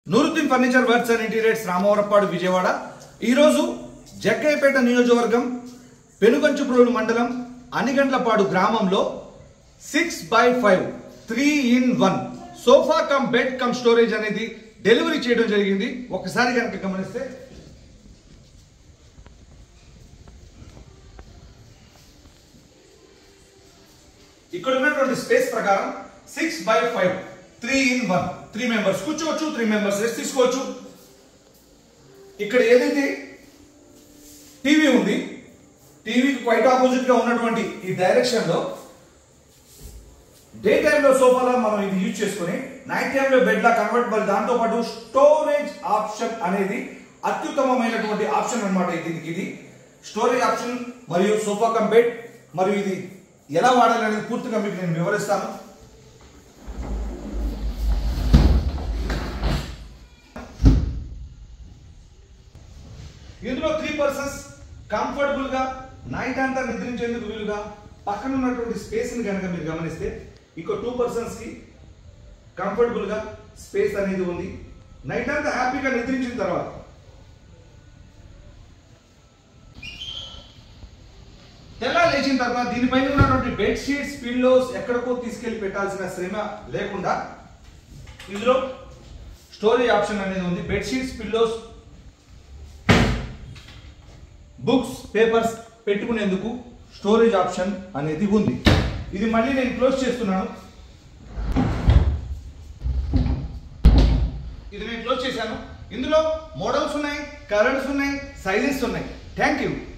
Nooruddin furniture works and interiors Ramavarapadu Vijayawada ఈరోజు జగ్గయ్యపేట నియోజకవర్గం పెనుగంచుప్రోలు మండలం అనిగండ్లపాడు గ్రామంలో six by five three in one sofa cum bed cum storage అనేది డెలివరీ చేయడం జరిగింది ఒకసారి కనుక గమనిస్తే ఇక్కడ ఉన్నటువంటి స్పేస్ ప్రకారం six by five three in one three members కూర్చోవచ్చు త్రీ మెంబర్స్ రెస్ట్ తీసుకోవచ్చు ఇక్కడ ఏదైతే టీవీ ఉంది టీవీకి క్వైట్ ఆపోజిట్ గా ఉన్నటువంటి ఈ డైరెక్షన్ లో డే టైంలో సోఫాలో మనం ఇది యూజ్ చేసుకుని నైట్ టైంలో బెడ్ లా కన్వర్ట్ మరి దాంతో పాటు స్టోరేజ్ ఆప్షన్ అనేది అత్యుత్తమమైనటువంటి ఆప్షన్ అన్నమాట దీనికి ఇది స్టోరేజ్ ఆప్షన్ మరియు సోఫా కమ్ బెడ్ మరియు ఇది ఎలా వాడాలి అనేది పూర్తిగా మీకు నేను వివరిస్తాను ఇందులో త్రీ పర్సన్స్ కంఫర్టబుల్ గా నైట్ అంతా నిద్రించేందుకు వీలుగా పక్కన ఉన్నటువంటి స్పేస్ ని కనుక మీరు గమనిస్తే ఇంకో టూ పర్సన్స్ కి కంఫర్టబుల్ గా స్పేస్ అనేది ఉంది నైట్ అంతా హ్యాపీగా నిద్రించిన తర్వాత తెల్ల లేచిన తర్వాత దీనిపైన ఉన్నటువంటి బెడ్ షీట్స్ పిల్లోస్ ఎక్కడికో తీసుకెళ్లి పెట్టాల్సిన శ్రమ లేకుండా ఇందులో స్టోరేజ్ ఆప్షన్ అనేది ఉంది bed sheets pillows books papers పెట్టుకునేందుకు స్టోరేజ్ ఆప్షన్ అనేది ఉంది ఇది మళ్ళీ నేను క్లోజ్ చేస్తున్నాను ఇది నేను క్లోజ్ చేశాను ఇందులో మోడల్స్ ఉన్నాయి కలర్స్ ఉన్నాయి సైజెస్ ఉన్నాయి థ్యాంక్ యూ